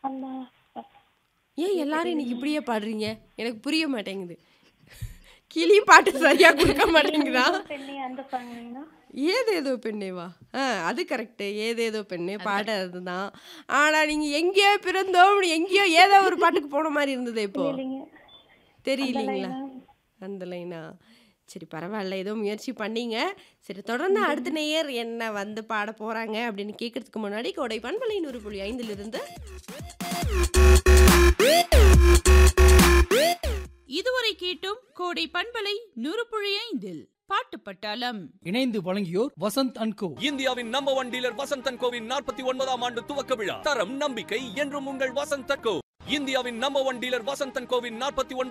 அந்த ஏன் எல்லாரும் இன்னைக்கு இப்படியே பாடுறீங்க எனக்கு புரிய மாட்டேங்குது கிளி பாட்டு சரியா கொடுக்க மாட்டேங்குதா பெண்ணே அந்த சாங்குங்களா ஏதேதோ பெண்ணேவா ஆ அது கரெக்டு ஏதேதோ பெண்ணே பாட அதுதான் ஆனா நீங்க எங்கேயோ பிறந்தோம் எங்கேயோ ஏதோ ஒரு பாட்டுக்கு போன மாதிரி இருந்தது இப்போ இல்லைங்க தெரியலீங்களா அந்த லைனா சரி பரவாயில்ல ஏதோ முயற்சி பண்ணீங்க சரி தொடர்ந்து அடுத்த நேயர் என்ன வந்து பாட போறாங்க அப்படின்னு கேட்கறதுக்கு முன்னாடி கோடை பண்பலை நூறு புள்ளி ஐந்துல இருந்து இதுவரை கேட்டும் கோடை பண்பலை நூறு புள்ளி ஐந்தில் பாட்டு பட்டாளம் இணைந்து வழங்கியோர் வசந்த் அண்ட் கோ இந்தியாவின் number one dealer Vasanthan CoWIN நாற்பத்தி ஒன்பதாம் ஆண்டு துவக்க விழா தரம் நம்பிக்கை என்றும் உங்கள் வசந்தன் கோ இந்தியாவின் number one dealer Vasanthan CoWIN நாற்பத்தி